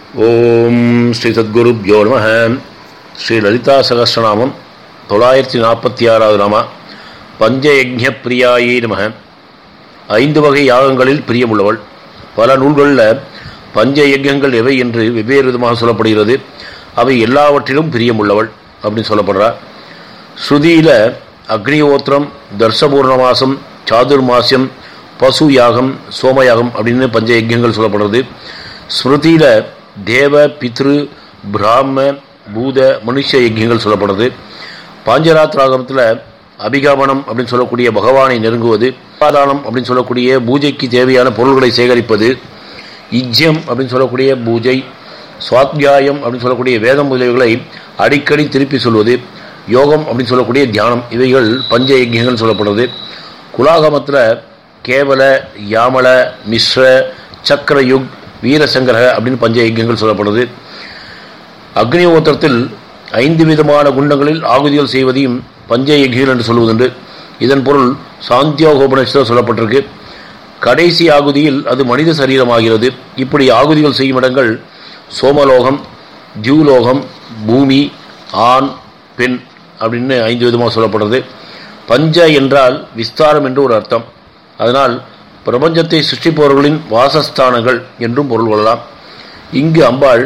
ஓம் ஸ்ரீ சத்குருப்யோ நம ஸ்ரீ லலிதா சகஸ்ரநாமம் தொள்ளாயிரத்தி நாற்பத்தி ஆறாவது நாம பஞ்சயஜ்ஞ பிரியாயே நம ஐந்து வகை யாகங்களில் பிரியமுள்ளவள் பல நூல்களில் பஞ்ச யஜ்யங்கள் எவை என்று வெவ்வேறு விதமாக சொல்லப்படுகிறது அவை எல்லாவற்றிலும் பிரியமுள்ளவள் அப்படின்னு சொல்லப்படுறா ஸ்ருதியில் அக்னிஹோத்திரம் தர்சபூர்ணமாசம் சாதுர்மாசியம் பசு யாகம் சோமயாகம் அப்படின்னு பஞ்ச யஜ்யங்கள் சொல்லப்படுறது ஸ்மிருதியில் தேவ பித்ரு பிராம பூத மனுஷ யஜ்யங்கள் சொல்லப்படுறது பாஞ்சராத்திராகமத்தில் அபிகாமனம் அப்படின்னு சொல்லக்கூடிய பகவானை நெருங்குவது உபாதானம் அப்படின்னு சொல்லக்கூடிய பூஜைக்கு தேவையான பொருள்களை சேகரிப்பது இஜ்யம் அப்படின்னு சொல்லக்கூடிய பூஜை சுவாத்தியாயம் அப்படின்னு சொல்லக்கூடிய வேதம் முதலியவைகளை அடிக்கடி திருப்பி சொல்வது யோகம் அப்படின்னு சொல்லக்கூடிய தியானம் இவைகள் பஞ்ச யஜ்யங்கள் சொல்லப்படுறது குலாகமத்தில் கேவல யாமல மிஸ்ர சக்கரயுக் வீரசங்கர அப்படின்னு பஞ்ச யஜ்யங்கள் சொல்லப்படுது அக்னிஹோத்திரத்தில் ஐந்து விதமான குண்டங்களில் ஆகுதிகள் செய்வதையும் பஞ்ச யஜ்யங்கள் என்று சொல்வதுண்டு இதன் பொருள் சாந்தியோகோபனிஷத்தில் சொல்லப்பட்டிருக்கு கடைசி ஆகுதியில் அது மனித சரீரமாகிறது இப்படி ஆகுதிகள் செய்யும் இடங்கள் சோமலோகம் தியூலோகம் பூமி ஆண் பெண் அப்படின்னு ஐந்து விதமாக சொல்லப்படுறது பஞ்ச என்றால் விஸ்தாரம் என்று ஒரு அர்த்தம் அதனால் பிரபஞ்சத்தை சிருஷ்டிப்பவர்களின் வாசஸ்தானங்கள் என்றும் பொருள் கொள்ளலாம் இங்கு அம்பாள்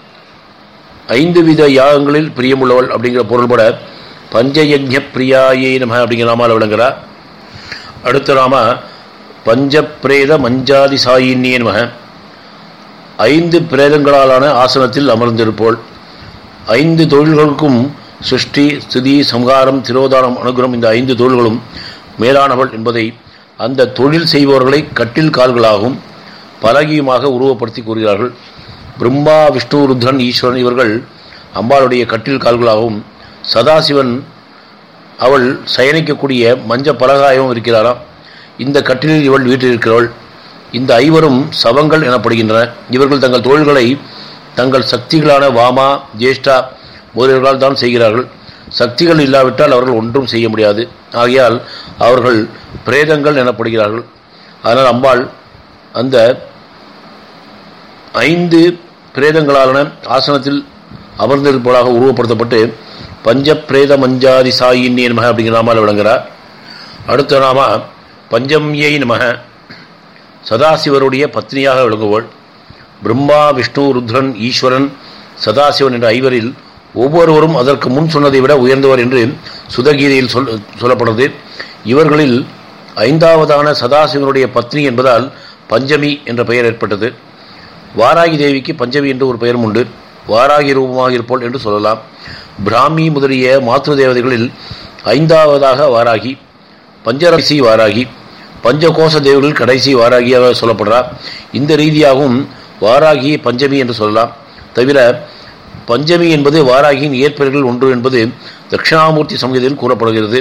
ஐந்து வித யாகங்களில் பிரியமுள்ளவள் அப்படிங்கிற பொருள்பட பஞ்சயஜ்ய பிரியாயே நம அப்படிங்கிற நாமால் விளங்குகிறார் அடுத்த நாம பஞ்சப்பிரேத மஞ்சாதி சாயின்யே நம ஐந்து பிரேதங்களாலான ஆசனத்தில் அமர்ந்திருப்போள் ஐந்து தொழில்களுக்கும் சிருஷ்டி ஸ்திதி சம்ஹாரம் திரோதானம் அனுகிரம் இந்த ஐந்து தொழில்களும் மேலானவள் என்பதை அந்த தொழில் செய்பவர்களை கட்டில் கால்களாகவும் பலகியுமாக உருவப்படுத்தி கூறுகிறார்கள் பிரம்மா விஷ்ணு ருத்ரன் ஈஸ்வரன் இவர்கள் அம்பாளுடைய கட்டில் கால்களாகவும் சதாசிவன் அவள் சயனிக்கக்கூடிய மஞ்ச பலகாயமும் இருக்கிறாராம் இந்த கட்டிலில் இவள் வீட்டில் இருக்கிறவள் இந்த ஐவரும் சவங்கள் எனப்படுகின்றன இவர்கள் தங்கள் தொழில்களை தங்கள் சக்திகளான வாமா ஜேஷ்டா முதலியவர்களால் தான் செய்கிறார்கள் சக்திகள் இல்லாவிட்டால் அவர்கள் ஒன்றும் செய்ய முடியாது ஆகையால் அவர்கள் பிரேதங்கள் எனப்படுகிறார்கள் அதனால் அம்பாள் அந்த ஐந்து பிரேதங்களான ஆசனத்தில் அமர்ந்திருப்பதாக உருவப்படுத்தப்பட்டு பஞ்ச பிரேத மஞ்சாதி சாயின்னே நமக அப்படிங்கிற நாமால் விளங்குகிறார் அடுத்த நாம பஞ்சம்யை நமக சதாசிவருடைய பத்னியாக விளங்குவோள் பிரம்மா விஷ்ணு ருத்ரன் ஈஸ்வரன் சதாசிவன் என்ற ஐவரில் ஒவ்வொருவரும் அதற்கு முன் சொன்னதை விட உயர்ந்தவர் என்று சுதகீதையில் சொல் சொல்லப்படுறது இவர்களில் ஐந்தாவதான சதாசிவனுடைய பத்னி என்பதால் பஞ்சமி என்ற பெயர் ஏற்பட்டது வாராகி தேவிக்கு பஞ்சமி என்று ஒரு பெயரும் உண்டு வாராகி ரூபமாக இருப்போல் என்று சொல்லலாம் பிராமி முதலிய மாத்ரு தேவதைகளில் ஐந்தாவதாக வாராகி பஞ்சரசி வாராகி பஞ்சகோச தேவர்கள் கடைசி வாராகியாக சொல்லப்படுறார் இந்த ரீதியாகவும் வாராகி பஞ்சமி என்று சொல்லலாம் தவிர பஞ்சமி என்பது வாராகியின் இயற்பெயர்கள் ஒன்று என்பது தட்சிணாமூர்த்தி சங்கீதத்தில் கூறப்படுகிறது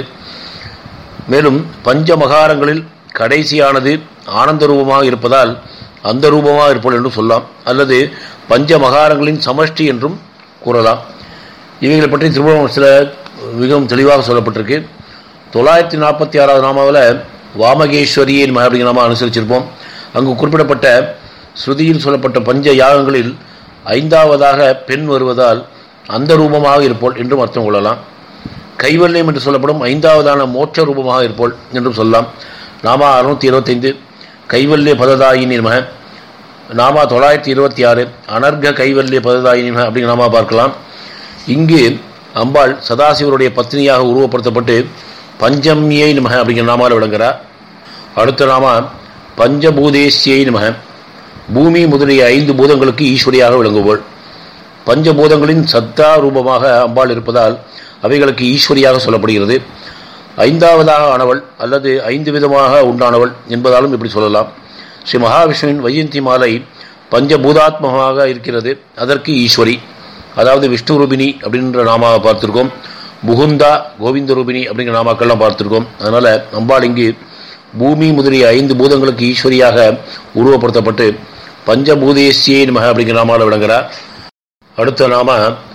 மேலும் பஞ்ச மகாரங்களில் கடைசியானது ஆனந்த ரூபமாக இருப்பதால் அந்த ரூபமாக இருப்போம் என்றும் சொல்லலாம் அல்லது பஞ்ச மகாரங்களின் சமஷ்டி என்றும் கூறலாம் இவைகளை பற்றி திருமணம் சில மிகவும் தெளிவாக சொல்லப்பட்டிருக்கு தொள்ளாயிரத்தி நாற்பத்தி ஆறாவது நாமாவில் வாமகேஸ்வரியின் அப்படிங்கிற நாம அனுசரிச்சிருப்போம் அங்கு குறிப்பிடப்பட்ட ஸ்ருதியில் சொல்லப்பட்ட பஞ்ச யாகங்களில் ஐந்தாவதாக பெண் வருவதால் அந்த ரூபமாக இருப்போல் என்றும் அர்த்தம் கொள்ளலாம் கைவல்யம் என்று சொல்லப்படும் ஐந்தாவதான மோட்ச ரூபமாக இருப்போல் என்றும் சொல்லலாம் நாமா அறுநூத்தி இருபத்தைந்து கைவல்ய பததாயினி மக நாமா தொள்ளாயிரத்தி இருபத்தி ஆறு அனர்க கைவல்ய பததாயினி மக அப்படிங்கிற நாமா பார்க்கலாம் இங்கு அம்பாள் சதாசிவருடைய பத்னியாக உருவப்படுத்தப்பட்டு பஞ்சமியை நமக அப்படிங்கிற நாமால் விளங்குகிறார் அடுத்த நாமா பஞ்சபூதேசியை நமக பூமி முதலிய ஐந்து பூதங்களுக்கு ஈஸ்வரியாக விளங்குவோள் பஞ்சபூதங்களின் சத்தா ரூபமாக அம்பாள் இருப்பதால் அவைகளுக்கு ஈஸ்வரியாக சொல்லப்படுகிறது ஐந்தாவதாக ஆனவள் அல்லது ஐந்து விதமாக உண்டானவள் என்பதாலும் இப்படி சொல்லலாம் ஸ்ரீ மகாவிஷ்ணுவின் வைஜந்தி மாலை பஞ்சபூதாத்மகமாக இருக்கிறது அதற்கு ஈஸ்வரி அதாவது விஷ்ணு ரூபினி அப்படின்ற நாமாவை பார்த்துருக்கோம் முகுந்தா கோவிந்த ரூபினி அப்படிங்கிற நாமாக்கள்லாம் பார்த்துருக்கோம் அதனால் அம்பாள் இங்கு பூமி முதலிய ஐந்து பூதங்களுக்கு ஈஸ்வரியாக உருவப்படுத்தப்பட்டு பஞ்சபூதேசியே நமக அப்படிங்கிற நாமாவில் விளங்குகிறார் அடுத்த நாம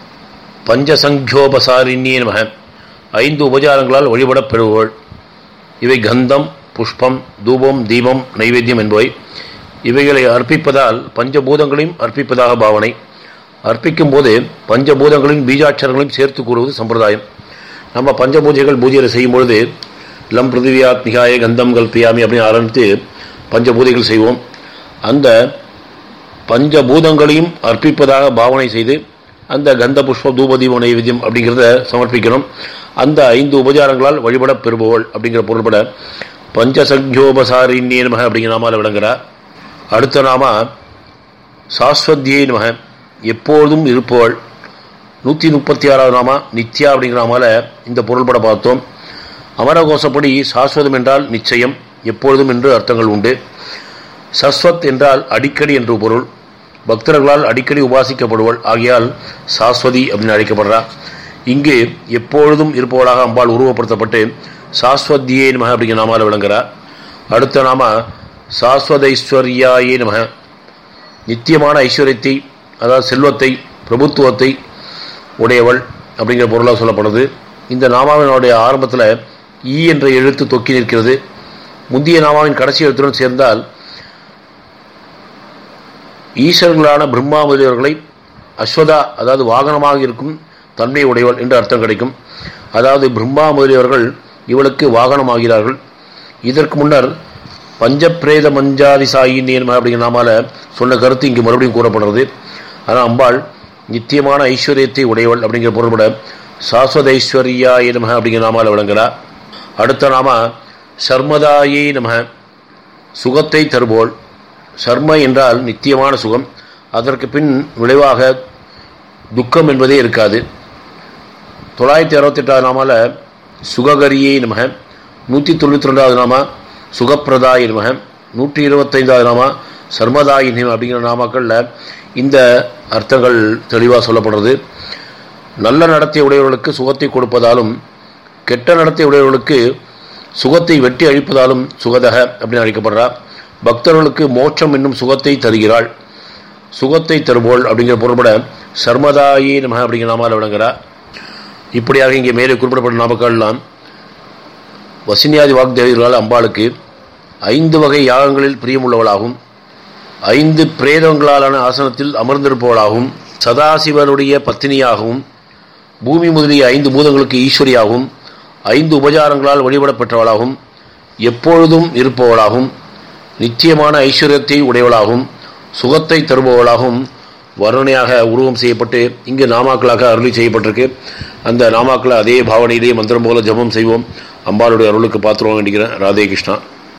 பஞ்சசங்கியோபசாரிணியே நமக ஐந்து உபச்சாரங்களால் வழிபடப் பெறுபவள் இவை கந்தம் புஷ்பம் தூபம் தீபம் நைவேத்தியம் என்பவை இவைகளை அர்ப்பிப்பதால் பஞ்சபூதங்களையும் அர்ப்பிப்பதாக பாவனை அர்ப்பிக்கும் போது பஞ்சபூதங்களின் பீஜாட்சரங்களையும் சேர்த்து கூறுவது சம்பிரதாயம் நம்ம பஞ்சபூஜைகள் பூஜையில் செய்யும் பொழுது லம் பிருத்திவியாத்மிகாய கந்தம் கல்பியாமி அப்படின்னு ஆரம்பித்து பஞ்சபூதைகள் செய்வோம் அந்த பஞ்சபூதங்களையும் அர்ப்பிப்பதாக பாவனை செய்து அந்த கந்த புஷ்ப தூபதீப நைவேத்தியம் அப்படிங்கிறத சமர்ப்பிக்கணும் அந்த ஐந்து உபச்சாரங்களால் வழிபட பெறுபவள் அப்படிங்கிற பொருள்பட பஞ்சசங்கியோபசாரிண்யே நமக அப்படிங்கிற நாமால விளங்குறார் அடுத்த நாம சாஸ்வத்தியே நமக எப்பொழுதும் இருப்பவள் நூற்றி முப்பத்தி ஆறாவது நாமா நித்யா அப்படிங்கிற நாமால இந்த பொருள்பட பார்த்தோம் அமரகோசப்படி சாஸ்வதம் என்றால் நிச்சயம் எப்பொழுதும் என்று அர்த்தங்கள் உண்டு சஸ்வத் என்றால் அடிக்கடி என்று பொருள் பக்தர்களால் அடிக்கடி உபாசிக்கப்படுவள் ஆகையால் சாஸ்வதி அப்படின்னு அழைக்கப்படுறா இங்கு எப்பொழுதும் இருப்பவளாக அம்பாள் உருவப்படுத்தப்பட்டு சாஸ்வத்தியே நமக அப்படிங்கிற நாமால விளங்குறார் அடுத்த நாம சாஸ்வதைஸ்வர்யாயே நமக நித்தியமான ஐஸ்வர்யத்தை அதாவது செல்வத்தை பிரபுத்துவத்தை உடையவள் அப்படிங்கிற பொருளாக சொல்லப்படுது இந்த நாமாவினுடைய ஆரம்பத்தில் ஈ என்ற எழுத்து தொக்கி நிற்கிறது முந்தைய நாமாவின் கடைசி எழுத்துடன் சேர்ந்தால் ஈஸ்வரர்களான பிரம்மா முதலியவர்களை அஸ்வதா அதாவது வாகனமாக இருக்கும் தன்மை உடையவள் என்று அர்த்தம் கிடைக்கும் அதாவது பிரம்மா முதலியவர்கள் இவளுக்கு வாகனமாகிறார்கள் இதற்கு முன்னர் பஞ்சப்பிரேத மஞ்சாதி சாயினியன் அப்படிங்கிற நாமால சொன்ன கருத்து இங்கு மறுபடியும் கூறப்படுறது ஆனால் அம்பாள் நித்தியமான ஐஸ்வர்யத்தை உடையவள் அப்படிங்கிற பொருள்பட சாஸ்வத ஐஸ்வர்யாய நமக அப்படிங்கிற நாமால விளங்குகிறார் அடுத்த நாம சர்மதாயே நமக சுகத்தை தருபோள் சர்ம என்றால் நித்தியமான சுகம் அதற்கு பின் விளைவாக துக்கம் என்பதே இருக்காது தொள்ளாயிரத்தி அறுபத்தெட்டாவது நாமால சுககரியை நமக நூற்றி தொண்ணூற்றி ரெண்டாவது நாமா சுகப்பிரதாய நமக நூற்றி இருபத்தைந்தாவது நாமா சர்மதாயினி அப்படிங்கிற நாமாக்களில் இந்த அர்த்தங்கள் தெளிவாக சொல்லப்படுறது நல்ல நடத்தை உடையவர்களுக்கு சுகத்தை கொடுப்பதாலும் கெட்ட நடத்தை உடையவர்களுக்கு சுகத்தை வெட்டி அழிப்பதாலும் சுகதக அப்படின்னு அழைக்கப்படுறா பக்தர்களுக்கு மோட்சம் என்னும் சுகத்தை தருகிறாள் சுகத்தை தருவோள் அப்படிங்கிற பொருள்பட சர்மதாயி நம அப்படிங்கிற நாமால் விளங்குறா இப்படியாக இங்கே மேலே குறிப்பிடப்பட்ட நாமக்கள்லாம் வசினியாதி வாக்தேவிகளால் அம்பாளுக்கு ஐந்து வகை யாகங்களில் பிரியமுள்ளவளாகும் ஐந்து பிரேதங்களாலான ஆசனத்தில் அமர்ந்திருப்பவளாகவும் சதாசிவனுடைய பத்தினியாகவும் பூமி முதலிய ஐந்து பூதங்களுக்கு ஈஸ்வரியாகவும் ஐந்து உபச்சாரங்களால் வழிபடப் பெற்றவளாகவும் எப்பொழுதும் இருப்பவளாகவும் நிச்சயமான ஐஸ்வர்யத்தை உடையவளாகவும் சுகத்தை தருபவளாகவும் வர்ணனையாக உருவம் செய்யப்பட்டு இங்கு நாமாக்களாக அருளி செய்யப்பட்டிருக்கு அந்த நாமாக்களை அதே பாவனையிலே மந்திரம் போல ஜபம் செய்வோம் அம்பாளுடைய அருளுக்கு பாத்திரம் வேண்டிக்கிறேன் ராதே கிருஷ்ணா